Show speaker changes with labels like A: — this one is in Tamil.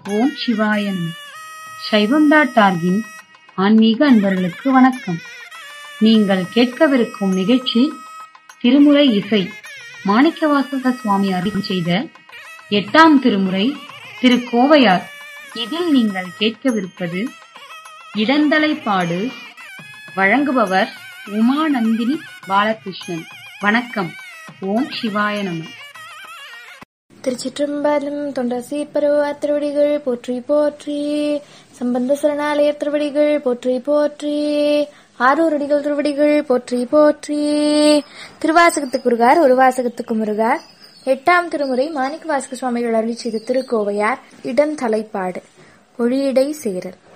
A: ஓம் சிவாய நம சைவம் டாட் ஆர்கின் ஆன்மீக அன்பர்களுக்கு வணக்கம் நீங்கள் கேட்கவிருக்கும் நிகழ்ச்சி திருமுறை இசை மாணிக்கவாசக சுவாமி அருள் செய்த எட்டாம் திருமுறை திரு கோவையார் இதில் நீங்கள் கேட்கவிருப்பது இடந்தலைப்பாடு வழங்குபவர் உமாநந்தினி பாலகிருஷ்ணன் வணக்கம் ஓம் சிவாய நம
B: திருச்சிற்றம்பலம் தொண்டசி பருவ திருவடிகள் போற்றி போற்றி சம்பந்த சரணாலய திருவடிகள் போற்றி போற்றி ஆரூரடிகள் திருவடிகள் போற்றி போற்றி திருவாசகத்துக்கு முருகார் ஒரு வாசகத்துக்கு முருகார் எட்டாம் திருமுறை மாணிக்க வாசக சுவாமிகள் அருளி செய்த திருக்கோவையார் இடந்தலைப்பாடு ஒளியிடை சேரல்